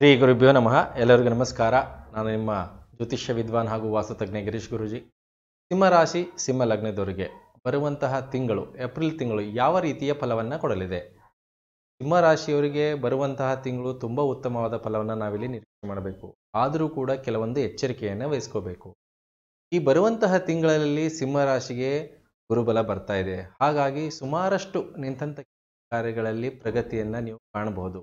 ಶ್ರೀ ಗುರುಭ್ಯೋ ನಮಃ ಎಲ್ಲರಿಗೂ ನಮಸ್ಕಾರ ನಾನು ನಿಮ್ಮ ಜ್ಯೋತಿಷ್ಯ ವಿದ್ವಾನ್ ಹಾಗೂ ವಾಸ್ತುತಜ್ಞ ಗಿರೀಶ್ ಗುರುಜಿ ಸಿಂಹ ರಾಶಿ ಸಿಂಹ ಲಗ್ನದವರಿಗೆ ಬರುವಂತಹ ತಿಂಗಳು ಏಪ್ರಿಲ್ ತಿಂಗಳು ಯಾವ ರೀತಿಯ ಫಲವನ್ನು ಕೊಡಲಿದೆ ಸಿಂಹ ರಾಶಿಯವರಿಗೆ ಬರುವಂತಹ ತಿಂಗಳು ತುಂಬ ಉತ್ತಮವಾದ ಫಲವನ್ನು ನಾವಿಲ್ಲಿ ನಿರೀಕ್ಷೆ ಮಾಡಬೇಕು ಆದರೂ ಕೂಡ ಕೆಲವೊಂದು ಎಚ್ಚರಿಕೆಯನ್ನು ವಹಿಸ್ಕೋಬೇಕು ಈ ಬರುವಂತಹ ತಿಂಗಳಲ್ಲಿ ಸಿಂಹ ರಾಶಿಗೆ ಗುರುಬಲ ಬರ್ತಾ ಇದೆ ಹಾಗಾಗಿ ಸುಮಾರಷ್ಟು ನಿಂತಂಥ ಕಾರ್ಯಗಳಲ್ಲಿ ಪ್ರಗತಿಯನ್ನು ನೀವು ಕಾಣಬಹುದು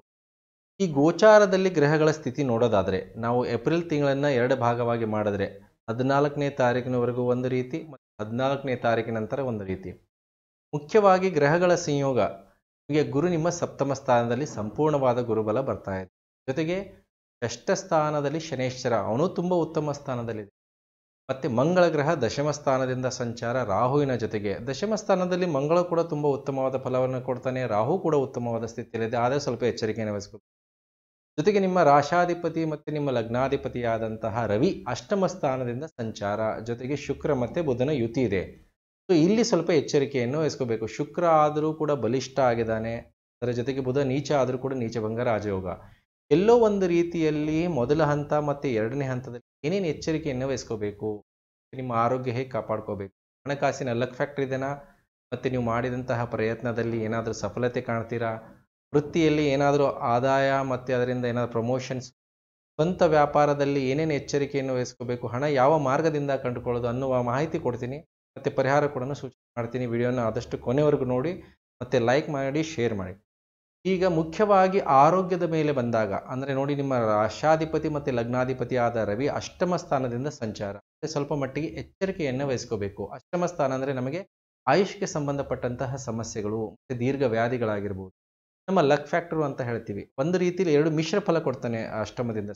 ಈ ಗೋಚಾರದಲ್ಲಿ ಗ್ರಹಗಳ ಸ್ಥಿತಿ ನೋಡೋದಾದರೆ ನಾವು ಏಪ್ರಿಲ್ ತಿಂಗಳನ್ನು ಎರಡು ಭಾಗವಾಗಿ ಮಾಡಿದ್ರೆ ಹದಿನಾಲ್ಕನೇ ತಾರೀಕಿನವರೆಗೂ ಒಂದು ರೀತಿ ಮತ್ತು ಹದಿನಾಲ್ಕನೇ ತಾರೀಕಿನ ನಂತರ ಒಂದು ರೀತಿ ಮುಖ್ಯವಾಗಿ ಗ್ರಹಗಳ ಸಂಯೋಗ ನಿಮಗೆ ಗುರು ನಿಮ್ಮ ಸಪ್ತಮ ಸ್ಥಾನದಲ್ಲಿ ಸಂಪೂರ್ಣವಾದ ಗುರುಬಲ ಬರ್ತಾ ಇದೆ ಜೊತೆಗೆ ಷಷ್ಠ ಸ್ಥಾನದಲ್ಲಿ ಶನೇಶ್ವರ ಅವನು ತುಂಬ ಉತ್ತಮ ಸ್ಥಾನದಲ್ಲಿದೆ ಮತ್ತು ಮಂಗಳ ಗ್ರಹ ದಶಮ ಸ್ಥಾನದಿಂದ ಸಂಚಾರ ರಾಹುವಿನ ಜೊತೆಗೆ ದಶಮ ಸ್ಥಾನದಲ್ಲಿ ಮಂಗಳ ಕೂಡ ತುಂಬ ಉತ್ತಮವಾದ ಫಲವನ್ನು ಕೊಡ್ತಾನೆ ರಾಹು ಕೂಡ ಉತ್ತಮವಾದ ಸ್ಥಿತಿಯಲ್ಲಿದೆ ಆದರೆ ಸ್ವಲ್ಪ ಎಚ್ಚರಿಕೆಯನ್ನು ವಹಿಸ್ಬೇಕು ಜೊತೆಗೆ ನಿಮ್ಮ ರಾಶಾಧಿಪತಿ ಮತ್ತು ನಿಮ್ಮ ಲಗ್ನಾಧಿಪತಿಯಾದಂತಹ ರವಿ ಅಷ್ಟಮ ಸ್ಥಾನದಿಂದ ಸಂಚಾರ ಜೊತೆಗೆ ಶುಕ್ರ ಮತ್ತು ಬುಧನ ಯುತಿ ಇದೆ ಸೊ ಇಲ್ಲಿ ಸ್ವಲ್ಪ ಎಚ್ಚರಿಕೆಯನ್ನು ವಹಿಸ್ಕೋಬೇಕು ಶುಕ್ರ ಆದರೂ ಕೂಡ ಬಲಿಷ್ಠ ಆಗಿದ್ದಾನೆ ಅದರ ಜೊತೆಗೆ ಬುಧ ನೀಚ ಆದರೂ ಕೂಡ ನೀಚಭಂಗ ರಾಜಯೋಗ ಎಲ್ಲೋ ಒಂದು ರೀತಿಯಲ್ಲಿ ಮೊದಲ ಹಂತ ಮತ್ತು ಎರಡನೇ ಹಂತದಲ್ಲಿ ಏನೇನು ಎಚ್ಚರಿಕೆಯನ್ನು ವಹಿಸ್ಕೋಬೇಕು ನಿಮ್ಮ ಆರೋಗ್ಯ ಹೇಗೆ ಕಾಪಾಡ್ಕೋಬೇಕು ಹಣಕಾಸಿನ ಲಕ್ ಫ್ಯಾಕ್ಟ್ರಿ ಇದೆನಾ ಮತ್ತು ನೀವು ಮಾಡಿದಂತಹ ಪ್ರಯತ್ನದಲ್ಲಿ ಏನಾದರೂ ಸಫಲತೆ ಕಾಣ್ತೀರಾ ವೃತ್ತಿಯಲ್ಲಿ ಏನಾದರೂ ಆದಾಯ ಮತ್ತು ಅದರಿಂದ ಏನಾದರೂ ಪ್ರಮೋಷನ್ಸ್ ಸ್ವಂತ ವ್ಯಾಪಾರದಲ್ಲಿ ಏನೇನು ಎಚ್ಚರಿಕೆಯನ್ನು ವಹಿಸ್ಕೋಬೇಕು ಹಣ ಯಾವ ಮಾರ್ಗದಿಂದ ಕಂಡುಕೊಳ್ಳೋದು ಅನ್ನುವ ಮಾಹಿತಿ ಕೊಡ್ತೀನಿ ಮತ್ತು ಪರಿಹಾರ ಕೂಡ ಸೂಚನೆ ಮಾಡ್ತೀನಿ ವಿಡಿಯೋನ ಆದಷ್ಟು ಕೊನೆವರೆಗೂ ನೋಡಿ ಮತ್ತು ಲೈಕ್ ಮಾಡಿ ಶೇರ್ ಮಾಡಿ ಈಗ ಮುಖ್ಯವಾಗಿ ಆರೋಗ್ಯದ ಮೇಲೆ ಬಂದಾಗ ಅಂದರೆ ನೋಡಿ ನಿಮ್ಮ ರಾಶಾಧಿಪತಿ ಮತ್ತು ಲಗ್ನಾಧಿಪತಿ ಆದ ರವಿ ಅಷ್ಟಮ ಸ್ಥಾನದಿಂದ ಸಂಚಾರ ಸ್ವಲ್ಪ ಮಟ್ಟಿಗೆ ಎಚ್ಚರಿಕೆಯನ್ನು ವಹಿಸ್ಕೋಬೇಕು ಅಷ್ಟಮ ಸ್ಥಾನ ಅಂದರೆ ನಮಗೆ ಆಯುಷ್ಗೆ ಸಂಬಂಧಪಟ್ಟಂತಹ ಸಮಸ್ಯೆಗಳು ಮತ್ತು ದೀರ್ಘ ವ್ಯಾಧಿಗಳಾಗಿರ್ಬೋದು ನಮ್ಮ ಲಕ್ ಫ್ಯಾಕ್ಟರ್ ಅಂತ ಹೇಳ್ತೀವಿ ಒಂದು ರೀತಿಯಲ್ಲಿ ಎರಡು ಮಿಶ್ರ ಫಲ ಕೊಡ್ತಾನೆ ಅಷ್ಟಮದಿಂದ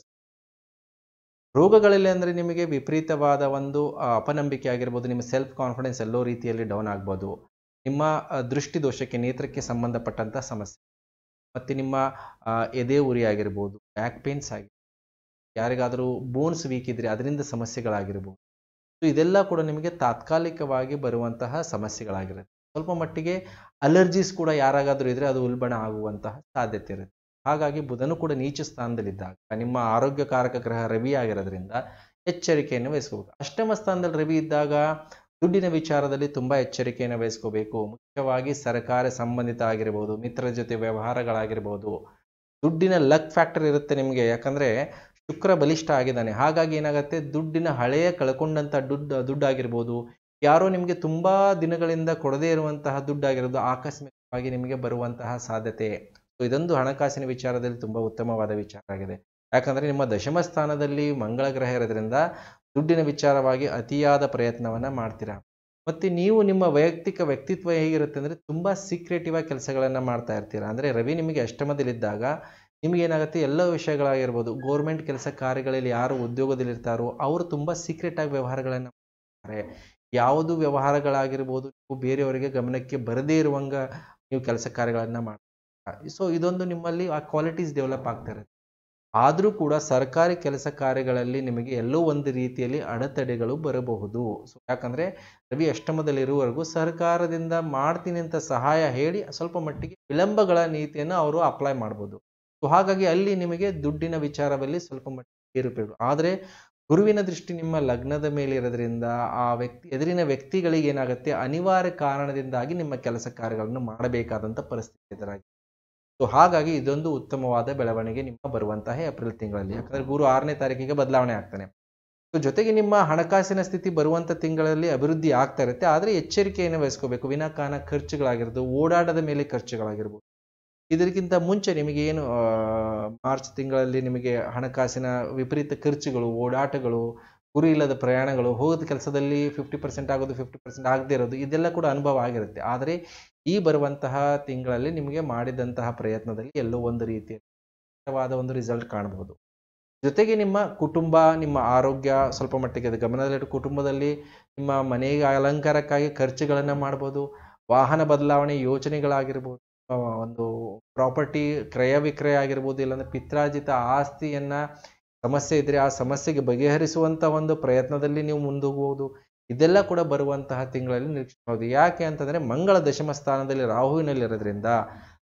ರೋಗಗಳಲ್ಲಿ ಅಂದರೆ ನಿಮಗೆ ವಿಪರೀತವಾದ ಒಂದು ಅಪನಂಬಿಕೆ ಆಗಿರ್ಬೋದು ನಿಮ್ಮ ಸೆಲ್ಫ್ ಕಾನ್ಫಿಡೆನ್ಸ್ ಎಲ್ಲೋ ರೀತಿಯಲ್ಲಿ ಡೌನ್ ಆಗ್ಬೋದು ನಿಮ್ಮ ದೃಷ್ಟಿ ದೋಷಕ್ಕೆ ನೇತ್ರಕ್ಕೆ ಸಂಬಂಧಪಟ್ಟಂಥ ಸಮಸ್ಯೆ ಮತ್ತು ನಿಮ್ಮ ಎದೆ ಉರಿ ಆಗಿರ್ಬೋದು ಬ್ಯಾಕ್ ಪೇನ್ಸ್ ಆಗಿರ್ಬೋದು ಯಾರಿಗಾದರೂ ಬೋನ್ಸ್ ವೀಕ್ ಇದ್ದರೆ ಅದರಿಂದ ಸಮಸ್ಯೆಗಳಾಗಿರ್ಬೋದು ಸೊ ಇದೆಲ್ಲ ಕೂಡ ನಿಮಗೆ ತಾತ್ಕಾಲಿಕವಾಗಿ ಬರುವಂತಹ ಸಮಸ್ಯೆಗಳಾಗಿರುತ್ತೆ ಸ್ವಲ್ಪ ಮಟ್ಟಿಗೆ ಅಲರ್ಜೀಸ್ ಕೂಡ ಯಾರಾಗಾದರೂ ಇದ್ದರೆ ಅದು ಉಲ್ಬಣ ಆಗುವಂತಹ ಸಾಧ್ಯತೆ ಇರುತ್ತೆ ಹಾಗಾಗಿ ಬುಧನು ಕೂಡ ನೀಚ ಸ್ಥಾನದಲ್ಲಿದ್ದಾಗ ನಿಮ್ಮ ಆರೋಗ್ಯಕಾರಕ ಗ್ರಹ ರವಿ ಆಗಿರೋದ್ರಿಂದ ಎಚ್ಚರಿಕೆಯನ್ನು ವಹಿಸ್ಕೋಬೇಕು ಅಷ್ಟಮ ಸ್ಥಾನದಲ್ಲಿ ರವಿ ಇದ್ದಾಗ ದುಡ್ಡಿನ ವಿಚಾರದಲ್ಲಿ ತುಂಬ ಎಚ್ಚರಿಕೆಯನ್ನು ವಹಿಸ್ಕೋಬೇಕು ಮುಖ್ಯವಾಗಿ ಸರ್ಕಾರ ಸಂಬಂಧಿತ ಆಗಿರ್ಬೋದು ಮಿತ್ರರ ಜೊತೆ ವ್ಯವಹಾರಗಳಾಗಿರ್ಬೋದು ದುಡ್ಡಿನ ಲಕ್ ಫ್ಯಾಕ್ಟರ್ ಇರುತ್ತೆ ನಿಮಗೆ ಯಾಕಂದರೆ ಶುಕ್ರ ಬಲಿಷ್ಠ ಆಗಿದ್ದಾನೆ ಹಾಗಾಗಿ ಏನಾಗುತ್ತೆ ದುಡ್ಡಿನ ಹಳೆಯ ಕಳ್ಕೊಂಡಂಥ ದುಡ್ಡು ದುಡ್ಡಾಗಿರ್ಬೋದು ಯಾರೋ ನಿಮಗೆ ತುಂಬ ದಿನಗಳಿಂದ ಕೊಡದೇ ಇರುವಂತಹ ದುಡ್ಡಾಗಿರೋದು ಆಕಸ್ಮಿಕವಾಗಿ ನಿಮಗೆ ಬರುವಂತಹ ಸಾಧ್ಯತೆ ಸೊ ಇದೊಂದು ಹಣಕಾಸಿನ ವಿಚಾರದಲ್ಲಿ ತುಂಬ ಉತ್ತಮವಾದ ವಿಚಾರ ಆಗಿದೆ ಯಾಕಂದರೆ ನಿಮ್ಮ ದಶಮ ಸ್ಥಾನದಲ್ಲಿ ಮಂಗಳ ಗ್ರಹ ಇರೋದ್ರಿಂದ ದುಡ್ಡಿನ ವಿಚಾರವಾಗಿ ಅತಿಯಾದ ಪ್ರಯತ್ನವನ್ನು ಮಾಡ್ತೀರಾ ಮತ್ತು ನೀವು ನಿಮ್ಮ ವೈಯಕ್ತಿಕ ವ್ಯಕ್ತಿತ್ವ ಹೇಗಿರುತ್ತೆ ಅಂದರೆ ತುಂಬ ಸೀಕ್ರೆಟಿವ್ ಆಗಿ ಕೆಲಸಗಳನ್ನು ಮಾಡ್ತಾ ಇರ್ತೀರಾ ಅಂದರೆ ರವಿ ನಿಮಗೆ ಅಷ್ಟಮದಲ್ಲಿದ್ದಾಗ ನಿಮಗೇನಾಗುತ್ತೆ ಎಲ್ಲ ವಿಷಯಗಳಾಗಿರ್ಬೋದು ಗೋರ್ಮೆಂಟ್ ಕೆಲಸ ಕಾರ್ಯಗಳಲ್ಲಿ ಯಾರು ಉದ್ಯೋಗದಲ್ಲಿರ್ತಾರೋ ಅವರು ತುಂಬ ಸೀಕ್ರೆಟ್ ಆಗಿ ವ್ಯವಹಾರಗಳನ್ನು ಮಾಡ್ತಾರೆ ಯಾವುದು ವ್ಯವಹಾರಗಳಾಗಿರ್ಬೋದು ನೀವು ಬೇರೆಯವರಿಗೆ ಗಮನಕ್ಕೆ ಬರದೇ ಇರುವಂಗ ನೀವು ಕೆಲಸ ಕಾರ್ಯಗಳನ್ನು ಮಾಡ್ತೀರಾ ಸೊ ಇದೊಂದು ನಿಮ್ಮಲ್ಲಿ ಆ ಕ್ವಾಲಿಟೀಸ್ ಡೆವಲಪ್ ಆಗ್ತಾ ಇರುತ್ತೆ ಆದರೂ ಕೂಡ ಸರ್ಕಾರಿ ಕೆಲಸ ಕಾರ್ಯಗಳಲ್ಲಿ ನಿಮಗೆ ಎಲ್ಲೋ ಒಂದು ರೀತಿಯಲ್ಲಿ ಅಡೆತಡೆಗಳು ಬರಬಹುದು ಸೊ ಯಾಕಂದರೆ ರವಿ ಅಷ್ಟಮದಲ್ಲಿರುವವರೆಗೂ ಸರ್ಕಾರದಿಂದ ಮಾಡ್ತೀನಿ ಅಂತ ಸಹಾಯ ಹೇಳಿ ಸ್ವಲ್ಪ ಮಟ್ಟಿಗೆ ವಿಳಂಬಗಳ ನೀತಿಯನ್ನು ಅವರು ಅಪ್ಲೈ ಮಾಡ್ಬೋದು ಸೊ ಹಾಗಾಗಿ ಅಲ್ಲಿ ನಿಮಗೆ ದುಡ್ಡಿನ ವಿಚಾರದಲ್ಲಿ ಸ್ವಲ್ಪ ಮಟ್ಟಿಗೆ ಏರುಪೇರು ಆದರೆ ಗುರುವಿನ ದೃಷ್ಟಿ ನಿಮ್ಮ ಲಗ್ನದ ಮೇಲೆ ಇರೋದ್ರಿಂದ ಆ ವ್ಯಕ್ತಿ ಎದುರಿನ ವ್ಯಕ್ತಿಗಳಿಗೆ ಏನಾಗುತ್ತೆ ಅನಿವಾರ್ಯ ಕಾರಣದಿಂದಾಗಿ ನಿಮ್ಮ ಕೆಲಸ ಕಾರ್ಯಗಳನ್ನು ಮಾಡಬೇಕಾದಂಥ ಪರಿಸ್ಥಿತಿ ಎದುರಾಗಿದೆ ಸೊ ಹಾಗಾಗಿ ಇದೊಂದು ಉತ್ತಮವಾದ ಬೆಳವಣಿಗೆ ನಿಮ್ಮ ಬರುವಂತಹ ಏಪ್ರಿಲ್ ತಿಂಗಳಲ್ಲಿ ಯಾಕಂದರೆ ಗುರು ಆರನೇ ತಾರೀಕಿಗೆ ಬದಲಾವಣೆ ಆಗ್ತಾನೆ ಸೊ ಜೊತೆಗೆ ನಿಮ್ಮ ಹಣಕಾಸಿನ ಸ್ಥಿತಿ ಬರುವಂಥ ತಿಂಗಳಲ್ಲಿ ಅಭಿವೃದ್ಧಿ ಆಗ್ತಾ ಇರುತ್ತೆ ಆದರೆ ಎಚ್ಚರಿಕೆಯನ್ನು ವಹಿಸ್ಕೋಬೇಕು ವಿನಾಕಾನ ಖರ್ಚುಗಳಾಗಿರ್ಬೋದು ಓಡಾಟದ ಮೇಲೆ ಖರ್ಚುಗಳಾಗಿರ್ಬೋದು ಇದಕ್ಕಿಂತ ಮುಂಚೆ ನಿಮಗೆ ಏನು ಮಾರ್ಚ್ ತಿಂಗಳಲ್ಲಿ ನಿಮಗೆ ಹಣಕಾಸಿನ ವಿಪರೀತ ಖರ್ಚುಗಳು ಓಡಾಟಗಳು ಗುರಿ ಇಲ್ಲದ ಪ್ರಯಾಣಗಳು ಹೋಗೋದ ಕೆಲಸದಲ್ಲಿ ಫಿಫ್ಟಿ ಪರ್ಸೆಂಟ್ ಆಗೋದು ಫಿಫ್ಟಿ ಪರ್ಸೆಂಟ್ ಆಗದೇ ಇರೋದು ಇದೆಲ್ಲ ಕೂಡ ಅನುಭವ ಆಗಿರುತ್ತೆ ಆದರೆ ಈ ಬರುವಂತಹ ತಿಂಗಳಲ್ಲಿ ನಿಮಗೆ ಮಾಡಿದಂತಹ ಪ್ರಯತ್ನದಲ್ಲಿ ಎಲ್ಲೋ ಒಂದು ರೀತಿಯಾದ ಒಂದು ರಿಸಲ್ಟ್ ಕಾಣಬಹುದು ಜೊತೆಗೆ ನಿಮ್ಮ ಕುಟುಂಬ ನಿಮ್ಮ ಆರೋಗ್ಯ ಸ್ವಲ್ಪ ಮಟ್ಟಿಗೆ ಅದು ಗಮನದಲ್ಲಿಟ್ಟು ಕುಟುಂಬದಲ್ಲಿ ನಿಮ್ಮ ಮನೆಗೆ ಅಲಂಕಾರಕ್ಕಾಗಿ ಖರ್ಚುಗಳನ್ನು ಮಾಡ್ಬೋದು ವಾಹನ ಬದಲಾವಣೆ ಯೋಜನೆಗಳಾಗಿರ್ಬೋದು ಒಂದು ಪ್ರಾಪರ್ಟಿ ಕ್ರಯ ವಿಕ್ರಯ ಆಗಿರ್ಬೋದು ಇಲ್ಲಾಂದ್ರೆ ಪಿತ್ರಾರ್ಜಿತ ಆಸ್ತಿಯನ್ನು ಸಮಸ್ಯೆ ಇದ್ದರೆ ಆ ಸಮಸ್ಯೆಗೆ ಬಗೆಹರಿಸುವಂಥ ಒಂದು ಪ್ರಯತ್ನದಲ್ಲಿ ನೀವು ಮುಂದೋಗ್ಬೋದು ಇದೆಲ್ಲ ಕೂಡ ಬರುವಂತಹ ತಿಂಗಳಲ್ಲಿ ನಿರೀಕ್ಷಿಸಬಹುದು ಯಾಕೆ ಅಂತಂದರೆ ಮಂಗಳ ದಶಮ ಸ್ಥಾನದಲ್ಲಿ ರಾಹುವಿನಲ್ಲಿರೋದ್ರಿಂದ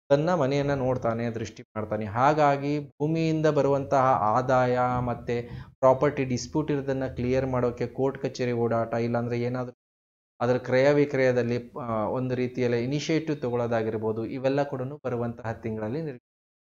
ತನ್ನ ಮನೆಯನ್ನ ನೋಡ್ತಾನೆ ದೃಷ್ಟಿ ಮಾಡ್ತಾನೆ ಹಾಗಾಗಿ ಭೂಮಿಯಿಂದ ಬರುವಂತಹ ಆದಾಯ ಮತ್ತೆ ಪ್ರಾಪರ್ಟಿ ಡಿಸ್ಪ್ಯೂಟ್ ಇರೋದನ್ನ ಕ್ಲಿಯರ್ ಮಾಡೋಕೆ ಕೋರ್ಟ್ ಕಚೇರಿ ಓಡಾಟ ಇಲ್ಲಾಂದ್ರೆ ಏನಾದರೂ ಅದರ ಕ್ರಯ ವಿಕ್ರಯದಲ್ಲಿ ಆ, ಒಂದು ರೀತಿಯಲ್ಲಿ ಇನಿಷಿಯೇಟಿವ್ ತಗೊಳ್ಳೋದಾಗಿರ್ಬೋದು ಇವೆಲ್ಲ ಕೂಡ ಬರುವಂತಹ ತಿಂಗಳಲ್ಲಿ ನಿರೀಕ್ಷೆ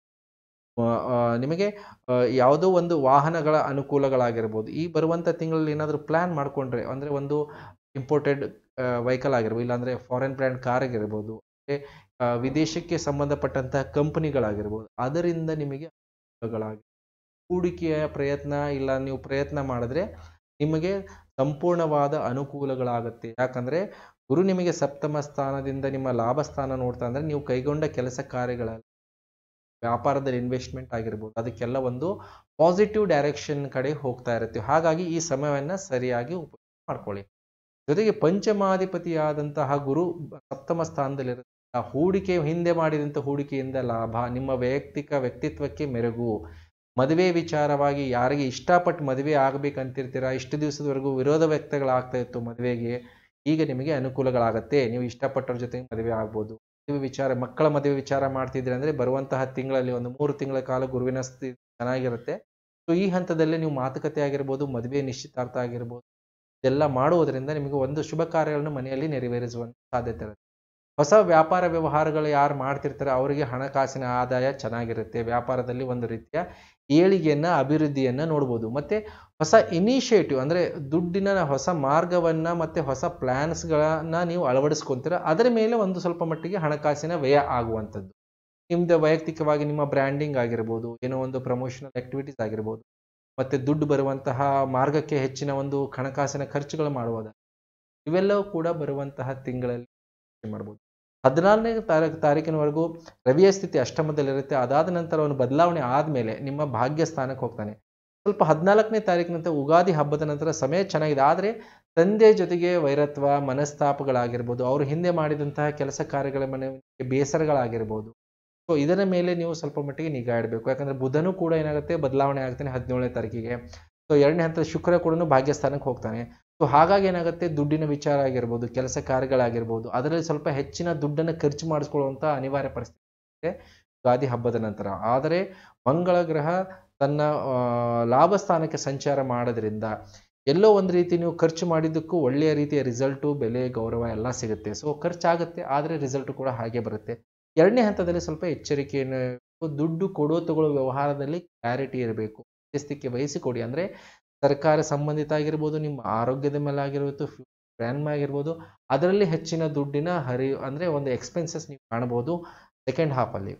ಆ, ಆ, ನಿಮಗೆ ಆ, ಯಾವುದೋ ಒಂದು ವಾಹನಗಳ ಅನುಕೂಲಗಳಾಗಿರ್ಬೋದು ಈ ಬರುವಂಥ ತಿಂಗಳಲ್ಲಿ ಏನಾದರೂ ಪ್ಲ್ಯಾನ್ ಮಾಡಿಕೊಂಡ್ರೆ ಅಂದರೆ ಒಂದು ಇಂಪೋರ್ಟೆಡ್ ವೆಹಿಕಲ್ ಆಗಿರ್ಬೋದು ಇಲ್ಲಾಂದರೆ ಫಾರಿನ್ ಬ್ರ್ಯಾಂಡ್ ಕಾರ್ ಆಗಿರ್ಬೋದು ಮತ್ತೆ, ಆ, ವಿದೇಶಕ್ಕೆ ಸಂಬಂಧಪಟ್ಟಂತಹ ಕಂಪನಿಗಳಾಗಿರ್ಬೋದು ಅದರಿಂದ ನಿಮಗೆ ಅನುಕೂಲಗಳಾಗಿ ಹೂಡಿಕೆಯ ಪ್ರಯತ್ನ ಇಲ್ಲ ನೀವು ಪ್ರಯತ್ನ ಮಾಡಿದ್ರೆ ನಿಮಗೆ ಸಂಪೂರ್ಣವಾದ ಅನುಕೂಲಗಳಾಗುತ್ತೆ ಯಾಕಂದ್ರೆ ಗುರು ನಿಮಗೆ ಸಪ್ತಮ ಸ್ಥಾನದಿಂದ ನಿಮ್ಮ ಲಾಭ ಸ್ಥಾನ ನೋಡ್ತಾ ಅಂದ್ರೆ ನೀವು ಕೈಗೊಂಡ ಕೆಲಸ ಕಾರ್ಯಗಳಲ್ಲಿ ವ್ಯಾಪಾರದಲ್ಲಿ ಇನ್ವೆಸ್ಟ್ಮೆಂಟ್ ಆಗಿರ್ಬೋದು ಅದಕ್ಕೆಲ್ಲ ಒಂದು ಪಾಸಿಟಿವ್ ಡೈರೆಕ್ಷನ್ ಕಡೆ ಹೋಗ್ತಾ ಇರುತ್ತೆ ಹಾಗಾಗಿ ಈ ಸಮಯವನ್ನ ಸರಿಯಾಗಿ ಉಪಯೋಗ ಮಾಡ್ಕೊಳ್ಳಿ ಜೊತೆಗೆ ಪಂಚಮಾಧಿಪತಿಯಾದಂತಹ ಗುರು ಸಪ್ತಮ ಸ್ಥಾನದಲ್ಲಿರುತ್ತೆ ಆ ಹೂಡಿಕೆ ಹಿಂದೆ ಮಾಡಿದಂಥ ಹೂಡಿಕೆಯಿಂದ ಲಾಭ ನಿಮ್ಮ ವೈಯಕ್ತಿಕ ವ್ಯಕ್ತಿತ್ವಕ್ಕೆ ಮೆರುಗು ಮದುವೆ ವಿಚಾರವಾಗಿ ಯಾರಿಗೆ ಇಷ್ಟಪಟ್ಟು ಮದುವೆ ಆಗ್ಬೇಕಂತಿರ್ತೀರಾ ಇಷ್ಟು ದಿವಸದವರೆಗೂ ವಿರೋಧ ವ್ಯಕ್ತಗಳಾಗ್ತಾ ಇತ್ತು ಮದುವೆಗೆ ಈಗ ನಿಮಗೆ ಅನುಕೂಲಗಳಾಗತ್ತೆ ನೀವು ಇಷ್ಟಪಟ್ಟವ್ರ ಜೊತೆಗೆ ಮದುವೆ ಆಗ್ಬೋದು ಮದುವೆ ವಿಚಾರ ಮಕ್ಕಳ ಮದುವೆ ವಿಚಾರ ಮಾಡ್ತಿದ್ರೆ ಅಂದ್ರೆ ಬರುವಂತಹ ತಿಂಗಳಲ್ಲಿ ಒಂದು ಮೂರು ತಿಂಗಳ ಕಾಲ ಗುರುವಿನ ಸ್ಥಿತಿ ಚೆನ್ನಾಗಿರುತ್ತೆ ಸೊ ಈ ಹಂತದಲ್ಲಿ ನೀವು ಮಾತುಕತೆ ಆಗಿರ್ಬೋದು ಮದುವೆ ನಿಶ್ಚಿತಾರ್ಥ ಆಗಿರ್ಬೋದು ಇದೆಲ್ಲ ಮಾಡುವುದರಿಂದ ನಿಮಗೆ ಒಂದು ಶುಭ ಕಾರ್ಯಗಳನ್ನು ಮನೆಯಲ್ಲಿ ನೆರವೇರಿಸುವಂತ ಸಾಧ್ಯತೆ ಇರುತ್ತೆ ಹೊಸ ವ್ಯಾಪಾರ ವ್ಯವಹಾರಗಳು ಯಾರು ಮಾಡ್ತಿರ್ತಾರೆ ಅವರಿಗೆ ಹಣಕಾಸಿನ ಆದಾಯ ಚೆನ್ನಾಗಿರುತ್ತೆ ವ್ಯಾಪಾರದಲ್ಲಿ ಒಂದು ರೀತಿಯ ಏಳಿಗೆಯನ್ನ ಅಭಿವೃದ್ಧಿಯನ್ನ ನೋಡ್ಬೋದು ಮತ್ತೆ ಹೊಸ ಇನಿಷಿಯೇಟಿವ್ ಅಂದ್ರೆ ದುಡ್ಡಿನ ಹೊಸ ಮಾರ್ಗವನ್ನ ಮತ್ತೆ ಹೊಸ ಪ್ಲಾನ್ಸ್ಗಳನ್ನ ನೀವು ಅಳವಡಿಸ್ಕೊಂತೀರ ಅದರ ಮೇಲೆ ಒಂದು ಸ್ವಲ್ಪ ಮಟ್ಟಿಗೆ ಹಣಕಾಸಿನ ವ್ಯಯ ಆಗುವಂಥದ್ದು ನಿಮ್ದು ವೈಯಕ್ತಿಕವಾಗಿ ನಿಮ್ಮ ಬ್ರ್ಯಾಂಡಿಂಗ್ ಆಗಿರ್ಬೋದು ಏನೋ ಒಂದು ಪ್ರಮೋಷನಲ್ ಆಕ್ಟಿವಿಟೀಸ್ ಆಗಿರ್ಬೋದು ಮತ್ತೆ ದುಡ್ಡು ಬರುವಂತಹ ಮಾರ್ಗಕ್ಕೆ ಹೆಚ್ಚಿನ ಒಂದು ಹಣಕಾಸಿನ ಖರ್ಚುಗಳು ಮಾಡುವುದ ಇವೆಲ್ಲವೂ ಕೂಡ ಬರುವಂತಹ ತಿಂಗಳಲ್ಲಿ ಮಾಡ್ಬೋದು ಹದಿನಾರನೇ ತಾರೀಕು ತಾರೀಕಿನವರೆಗೂ ರವಿಯ ಸ್ಥಿತಿ ಅಷ್ಟಮದಲ್ಲಿರುತ್ತೆ ಅದಾದ ನಂತರ ಅವನು ಬದಲಾವಣೆ ಆದಮೇಲೆ ನಿಮ್ಮ ಭಾಗ್ಯ ಸ್ಥಾನಕ್ಕೆ ಹೋಗ್ತಾನೆ ಸ್ವಲ್ಪ ಹದಿನಾಲ್ಕನೇ ತಾರೀಕಿನ ನಂತರ ಉಗಾದಿ ಹಬ್ಬದ ನಂತರ ಸಮಯ ಚೆನ್ನಾಗಿದೆ ಆದರೆ ತಂದೆ ಜೊತೆಗೆ ವೈರತ್ವ ಮನಸ್ತಾಪಗಳಾಗಿರ್ಬೋದು ಅವರು ಹಿಂದೆ ಮಾಡಿದಂತಹ ಕೆಲಸ ಕಾರ್ಯಗಳ ಮನೆ ಬೇಸರಗಳಾಗಿರ್ಬೋದು ಸೊ ಇದರ ಮೇಲೆ ನೀವು ಸ್ವಲ್ಪ ಮಟ್ಟಿಗೆ ನಿಗಾ ಇಡಬೇಕು ಯಾಕಂದ್ರೆ ಬುಧನು ಕೂಡ ಏನಾಗುತ್ತೆ ಬದಲಾವಣೆ ಆಗ್ತಾನೆ ಹದಿನೇಳನೇ ತಾರೀಕಿಗೆ ಸೊ ಎರಡನೇ ಹಂತದ ಶುಕ್ರ ಕೂಡ ಭಾಗ್ಯಸ್ಥಾನಕ್ಕೆ ಹೋಗ್ತಾನೆ ಸೊ ಹಾಗಾಗಿ ಏನಾಗುತ್ತೆ ದುಡ್ಡಿನ ವಿಚಾರ ಆಗಿರ್ಬೋದು ಕೆಲಸ ಕಾರ್ಯಗಳಾಗಿರ್ಬೋದು ಅದರಲ್ಲಿ ಸ್ವಲ್ಪ ಹೆಚ್ಚಿನ ದುಡ್ಡನ್ನು ಖರ್ಚು ಮಾಡಿಸ್ಕೊಳ್ಳುವಂತ ಅನಿವಾರ್ಯ ಪರಿಸ್ಥಿತಿ ಇದೆ ಯುಗಾದಿ ಹಬ್ಬದ ನಂತರ ಆದರೆ ಮಂಗಳ ಗ್ರಹ ತನ್ನ ಆ, ಲಾಭ ಸ್ಥಾನಕ್ಕೆ ಸಂಚಾರ ಮಾಡೋದ್ರಿಂದ ಎಲ್ಲೋ ಒಂದು ರೀತಿ ನೀವು ಖರ್ಚು ಮಾಡಿದ್ದಕ್ಕೂ ಒಳ್ಳೆಯ ರೀತಿಯ ರಿಸಲ್ಟು ಬೆಲೆ ಗೌರವ ಎಲ್ಲ ಸಿಗುತ್ತೆ ಸೊ ಖರ್ಚಾಗುತ್ತೆ ಆದರೆ ರಿಸಲ್ಟ್ ಕೂಡ ಹಾಗೆ ಬರುತ್ತೆ ಎರಡನೇ ಹಂತದಲ್ಲಿ ಸ್ವಲ್ಪ ಎಚ್ಚರಿಕೆಯನ್ನು ದುಡ್ಡು ಕೊಡೋ ತಗೊಳ್ಳೋ ವ್ಯವಹಾರದಲ್ಲಿ ಕ್ಲಾರಿಟಿ ಇರಬೇಕು ಮಧ್ಯಸ್ಥಿಕೆ ವಹಿಸಿಕೊಡಿ ಅಂದ್ರೆ ಸರ್ಕಾರ ಸಂಬಂಧಿತ ಆಗಿರ್ಬೋದು ನಿಮ್ಮ ಆರೋಗ್ಯದ ಮೇಲೆ ಆಗಿರ್ಬೋದು ಪ್ಲಾನ್ ಆಗಿರ್ಬೋದು ಅದರಲ್ಲಿ ಹೆಚ್ಚಿನ ದುಡ್ಡಿನ ಹರಿ ಅಂದ್ರೆ ಒಂದು ಎಕ್ಸ್ಪೆನ್ಸಸ್ ನೀವು ಕಾಣಬಹುದು ಸೆಕೆಂಡ್ ಹಾಫಲ್ಲಿ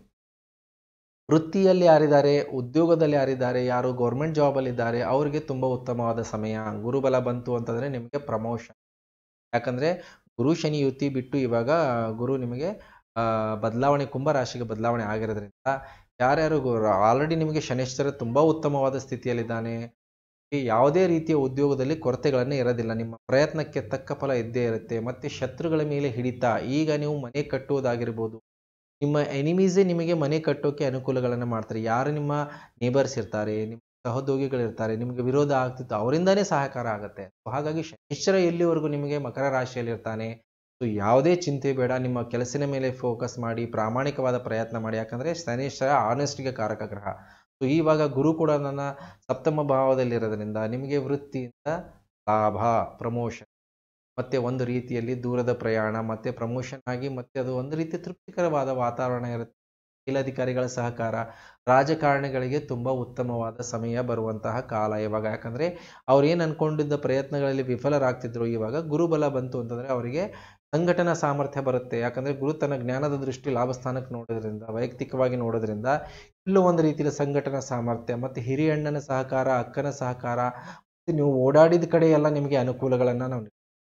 ವೃತ್ತಿಯಲ್ಲಿ ಯಾರಿದ್ದಾರೆ ಉದ್ಯೋಗದಲ್ಲಿ ಯಾರಿದ್ದಾರೆ ಯಾರು ಗೌರ್ಮೆಂಟ್ ಜಾಬಲ್ಲಿ ಇದ್ದಾರೆ ಅವರಿಗೆ ತುಂಬಾ ಉತ್ತಮವಾದ ಸಮಯ ಗುರುಬಲ ಬಂತು ಅಂತಂದ್ರೆ ನಿಮಗೆ ಪ್ರಮೋಷನ್ ಯಾಕಂದ್ರೆ ಗುರು ಶನಿ ಯುತಿ ಬಿಟ್ಟು ಇವಾಗ ಗುರು ನಿಮಗೆ ಆ ಬದಲಾವಣೆ ಕುಂಭ ರಾಶಿಗೆ ಬದಲಾವಣೆ ಆಗಿರೋದ್ರಿಂದ ಯಾರ್ಯಾರು ಆಲ್ರೆಡಿ ನಿಮಗೆ ಶನೇಶ್ವರ ತುಂಬಾ ಉತ್ತಮವಾದ ಸ್ಥಿತಿಯಲ್ಲಿದ್ದಾನೆ ಈ ಯಾವುದೇ ರೀತಿಯ ಉದ್ಯೋಗದಲ್ಲಿ ಕೊರತೆಗಳನ್ನೇ ಇರೋದಿಲ್ಲ ನಿಮ್ಮ ಪ್ರಯತ್ನಕ್ಕೆ ತಕ್ಕ ಫಲ ಇದ್ದೇ ಇರುತ್ತೆ ಮತ್ತೆ ಶತ್ರುಗಳ ಮೇಲೆ ಹಿಡಿತ ಈಗ ನೀವು ಮನೆ ಕಟ್ಟುವುದಾಗಿರ್ಬೋದು ನಿಮ್ಮ ಎನಿಮೀಸೇ ನಿಮಗೆ ಮನೆ ಕಟ್ಟೋಕೆ ಅನುಕೂಲಗಳನ್ನು ಮಾಡ್ತಾರೆ ಯಾರು ನಿಮ್ಮ ನೇಬರ್ಸ್ ಇರ್ತಾರೆ ನಿಮ್ಮ ಸಹೋದ್ಯೋಗಿಗಳಿರ್ತಾರೆ ನಿಮಗೆ ವಿರೋಧ ಆಗ್ತಿತ್ತು ಅವರಿಂದಾನೇ ಸಹಕಾರ ಆಗುತ್ತೆ So ಹಾಗಾಗಿ ಶನಿಶ್ಚರ ಎಲ್ಲಿವರೆಗೂ ನಿಮಗೆ ಮಕರ ರಾಶಿಯಲ್ಲಿ ಇರ್ತಾನೆ ಸೊ ಯಾವುದೇ ಚಿಂತೆ ಬೇಡ ನಿಮ್ಮ ಕೆಲಸದ ಮೇಲೆ ಫೋಕಸ್ ಮಾಡಿ ಪ್ರಾಮಾಣಿಕವಾದ ಪ್ರಯತ್ನ ಮಾಡಿ ಯಾಕಂದ್ರೆ ಶನಿಶ್ಚರ ಆನೆಸ್ಟ್ಗೆ ಕಾರಕ ಗ್ರಹ ಸೊ ಇವಾಗ ಗುರು ಕೂಡ ನನ್ನ ಸಪ್ತಮ ಭಾವದಲ್ಲಿರೋದ್ರಿಂದ ನಿಮಗೆ ವೃತ್ತಿಯಿಂದ ಲಾಭ ಪ್ರಮೋಷನ್ ಮತ್ತೆ ಒಂದು ರೀತಿಯಲ್ಲಿ ದೂರದ ಪ್ರಯಾಣ ಮತ್ತೆ ಪ್ರಮೋಷನ್ ಆಗಿ ಮತ್ತೆ ಅದು ಒಂದು ರೀತಿ ತೃಪ್ತಿಕರವಾದ ವಾತಾವರಣ ಇರುತ್ತೆ ಮೇಲಧಿಕಾರಿಗಳ ಸಹಕಾರ ರಾಜಕಾರಣಿಗಳಿಗೆ ತುಂಬಾ ಉತ್ತಮವಾದ ಸಮಯ ಬರುವಂತಹ ಕಾಲ ಇವಾಗ ಯಾಕಂದ್ರೆ ಅವ್ರು ಏನ್ ಅನ್ಕೊಂಡಿದ್ದ ಪ್ರಯತ್ನಗಳಲ್ಲಿ ವಿಫಲರಾಗ್ತಿದ್ರು ಇವಾಗ ಗುರುಬಲ ಬಂತು ಅಂತಂದ್ರೆ ಅವರಿಗೆ ಸಂಘಟನಾ ಸಾಮರ್ಥ್ಯ ಬರುತ್ತೆ ಯಾಕಂದ್ರೆ ಗುರು ತನ್ನ ಜ್ಞಾನದ ದೃಷ್ಟಿ ಲಾಭಸ್ಥಾನಕ್ಕೆ ನೋಡೋದ್ರಿಂದ ವೈಯಕ್ತಿಕವಾಗಿ ನೋಡೋದ್ರಿಂದ ಇಲ್ಲೂ ಒಂದು ರೀತಿಯ ಸಂಘಟನಾ ಸಾಮರ್ಥ್ಯ ಮತ್ತೆ ಹಿರಿಯಣ್ಣನ ಸಹಕಾರ ಅಕ್ಕನ ಸಹಕಾರ ಮತ್ತೆ ನೀವು ಓಡಾಡಿದ ಕಡೆ ಎಲ್ಲ ನಿಮಗೆ ಅನುಕೂಲಗಳನ್ನ ನಾವು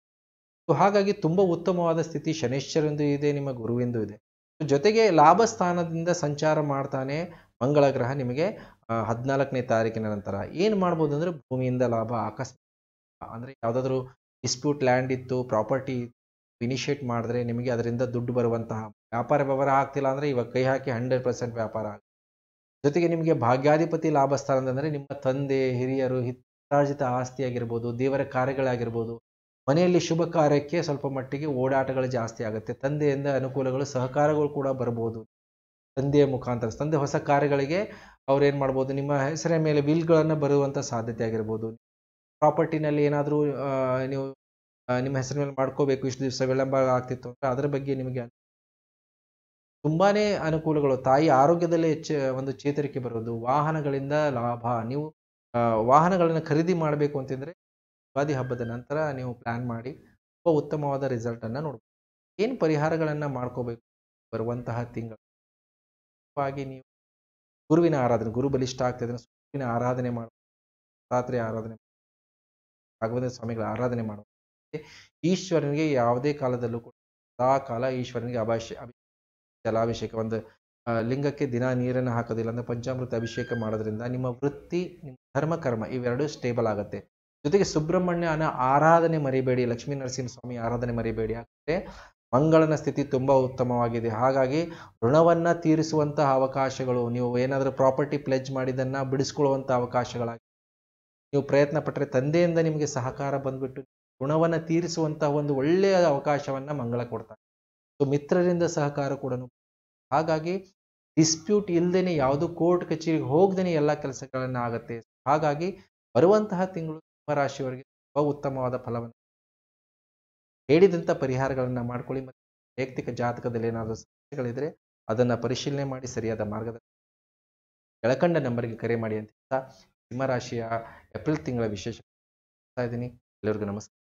ಸೊ ಹಾಗಾಗಿ ತುಂಬಾ ಉತ್ತಮವಾದ ಸ್ಥಿತಿ ಶನೇಶ್ವರಂದು ಇದೆ ನಿಮ್ಮ ಗುರುವಿಂದು ಇದೆ ಜೊತೆಗೆ ಲಾಭ ಸ್ಥಾನದಿಂದ ಸಂಚಾರ ಮಾಡ್ತಾನೆ ಮಂಗಳ ಗ್ರಹ ನಿಮಗೆ ಹದಿನಾಲ್ಕನೇ ತಾರೀಕಿನ ನಂತರ ಏನು ಮಾಡ್ಬೋದು ಅಂದ್ರೆ ಭೂಮಿಯಿಂದ ಲಾಭ ಆಕಸ್ಮಿಕ ಅಂದ್ರೆ ಯಾವುದಾದ್ರೂ ಡಿಸ್ಪ್ಯೂಟ್ ಲ್ಯಾಂಡ್ ಇತ್ತು ಪ್ರಾಪರ್ಟಿ ಇನಿಷಿಯೇಟ್ ಮಾಡಿದ್ರೆ ನಿಮಗೆ ಅದರಿಂದ ದುಡ್ಡು ಬರುವಂತಹ ವ್ಯಾಪಾರ ವ್ಯವಹಾರ ಆಗ್ತಿಲ್ಲ ಅಂದ್ರೆ ಇವಾಗ ಕೈ ಹಾಕಿ ಹಂಡ್ರೆಡ್ ಪರ್ಸೆಂಟ್ ವ್ಯಾಪಾರ ಆಗುತ್ತೆ ಜೊತೆಗೆ ನಿಮಗೆ ಭಾಗ್ಯಾಧಿಪತಿ ಲಾಭ ಸ್ಥಾನ ಅಂದ್ರೆ ನಿಮ್ಮ ತಂದೆ ಹಿರಿಯರು ಹಿತಾರ್ಜಿತ ಆಸ್ತಿ ಆಗಿರ್ಬೋದು ದೇವರ ಕಾರ್ಯಗಳಾಗಿರ್ಬೋದು ಮನೆಯಲ್ಲಿ ಶುಭ ಕಾರ್ಯಕ್ಕೆ ಸ್ವಲ್ಪ ಮಟ್ಟಿಗೆ ಓಡಾಟಗಳು ಜಾಸ್ತಿ ಆಗುತ್ತೆ ತಂದೆಯಿಂದ ಅನುಕೂಲಗಳು ಸಹಕಾರಗಳು ಕೂಡ ಬರ್ಬೋದು ತಂದೆಯ ಮುಖಾಂತರ ತಂದೆ ಹೊಸ ಕಾರ್ಯಗಳಿಗೆ ಅವ್ರು ಏನು ಮಾಡ್ಬೋದು ನಿಮ್ಮ ಹೆಸರಿನ ಮೇಲೆ ವಿಲ್ಗಳನ್ನು ಬರುವಂಥ ಸಾಧ್ಯತೆ ಆಗಿರ್ಬೋದು ಪ್ರಾಪರ್ಟಿನಲ್ಲಿ ಏನಾದರೂ ನೀವು ಆ, ನಿಮ್ಮ ಹೆಸರಿನ ಮೇಲೆ ಮಾಡ್ಕೋಬೇಕು ಇಷ್ಟು ದಿವಸ ವಿಳಂಬ ಆಗ್ತಿತ್ತು ಅಂದರೆ ಅದರ ಬಗ್ಗೆ ನಿಮಗೆ ತುಂಬಾನೇ ಅನುಕೂಲಗಳು ತಾಯಿ ಆರೋಗ್ಯದಲ್ಲಿ ಹೆಚ್ಚು ಒಂದು ಚೇತರಿಕೆ ಬರೋದು ವಾಹನಗಳಿಂದ ಲಾಭ ನೀವು ಆ, ವಾಹನಗಳನ್ನು ಖರೀದಿ ಮಾಡಬೇಕು ಅಂತಂದ್ರೆ ಯುಗಾದಿ ಹಬ್ಬದ ನಂತರ ನೀವು ಪ್ಲಾನ್ ಮಾಡಿ ತುಂಬ ಉತ್ತಮವಾದ ರಿಸಲ್ಟ್ ಅನ್ನ ನೋಡ್ಬೋದು ಏನು ಪರಿಹಾರಗಳನ್ನ ಮಾಡ್ಕೋಬೇಕು ಬರುವಂತಹ ತಿಂಗಳು ಮುಖ್ಯವಾಗಿ ನೀವು ಗುರುವಿನ ಆರಾಧನೆ ಗುರು ಬಲಿಷ್ಠ ಆಗ್ತಿದ್ರೆ ಗುರುವಿನ ಆರಾಧನೆ ಮಾಡ ರಾತ್ರಿ ಆರಾಧನೆ ರಾಘವೇಂದ್ರ ಸ್ವಾಮಿಗಳ ಆರಾಧನೆ ಮಾಡುವ ಈಶ್ವರನಿಗೆ ಯಾವುದೇ ಕಾಲದಲ್ಲೂ ಕೂಡ ಸದಾ ಕಾಲ ಈಶ್ವರನಿಗೆ ಅಭಿಷೇಕ ಜಲಾಭಿಷೇಕ ಒಂದು ಆ, ಲಿಂಗಕ್ಕೆ ದಿನ ನೀರನ್ನು ಹಾಕೋದಿಲ್ಲ ಅಂದ್ರೆ ಪಂಚಾಮೃತ ಅಭಿಷೇಕ ಮಾಡೋದ್ರಿಂದ ನಿಮ್ಮ ವೃತ್ತಿ ನಿಮ್ಮ ಧರ್ಮ ಕರ್ಮ ಇವೆರಡೂ ಸ್ಟೇಬಲ್ ಆಗುತ್ತೆ ಜೊತೆಗೆ ಸುಬ್ರಹ್ಮಣ್ಯನ ಆರಾಧನೆ ಮರಿಬೇಡಿ ಲಕ್ಷ್ಮೀ ನರಸಿಂಹ ಸ್ವಾಮಿ ಆರಾಧನೆ ಮರಿಬೇಡಿ ಯಾಕಂದ್ರೆ ಮಂಗಳನ ಸ್ಥಿತಿ ತುಂಬಾ ಉತ್ತಮವಾಗಿದೆ ಹಾಗಾಗಿ ಋಣವನ್ನ ತೀರಿಸುವಂತಹ ಅವಕಾಶಗಳು ನೀವು ಏನಾದರೂ ಪ್ರಾಪರ್ಟಿ ಪ್ಲೆಜ್ ಮಾಡಿದ್ದನ್ನ ಬಿಡಿಸ್ಕೊಳ್ಳುವಂಥ ಅವಕಾಶಗಳಾಗಿ ನೀವು ಪ್ರಯತ್ನ ಪಟ್ಟರೆ ತಂದೆಯಿಂದ ನಿಮಗೆ ಸಹಕಾರ ಬಂದ್ಬಿಟ್ಟು ಋಣವನ್ನ ತೀರಿಸುವಂತಹ ಒಂದು ಒಳ್ಳೆಯ ಅವಕಾಶವನ್ನ ಮಂಗಳ ಕೊಡ್ತಾರೆ ಸೊ ಮಿತ್ರರಿಂದ ಸಹಕಾರ ಕೂಡ ಹಾಗಾಗಿ ಡಿಸ್ಪ್ಯೂಟ್ ಇಲ್ಲದೇನೆ ಯಾವುದು ಕೋರ್ಟ್ ಕಚೇರಿಗೆ ಹೋಗದೇನೆ ಎಲ್ಲ ಕೆಲಸಗಳನ್ನ ಆಗತ್ತೆ ಹಾಗಾಗಿ ಬರುವಂತಹ ತಿಂಗಳು ನಿಮ್ಮ ರಾಶಿಯವರಿಗೆ ತುಂಬಾ ಉತ್ತಮವಾದ ಫಲವನ್ನು ಹೇಳಿದಂಥ ಪರಿಹಾರಗಳನ್ನ ಮಾಡ್ಕೊಳ್ಳಿ ಮತ್ತು ವೈಯಕ್ತಿಕ ಜಾತಕದಲ್ಲಿ ಏನಾದರೂ ಸಮಸ್ಯೆಗಳಿದ್ರೆ ಅದನ್ನ ಪರಿಶೀಲನೆ ಮಾಡಿ ಸರಿಯಾದ ಮಾರ್ಗದ ಕೆಳಕಂಡ ನಂಬರ್ಗೆ ಕರೆ ಮಾಡಿ ಅಂತ ಹೇಳ್ತಾ ಸಿಂಹರಾಶಿಯ ಏಪ್ರಿಲ್ ತಿಂಗಳ ವಿಶೇಷ ಇದ್ದೀನಿ ಎಲ್ಲರಿಗೂ ನಮಸ್ಕಾರ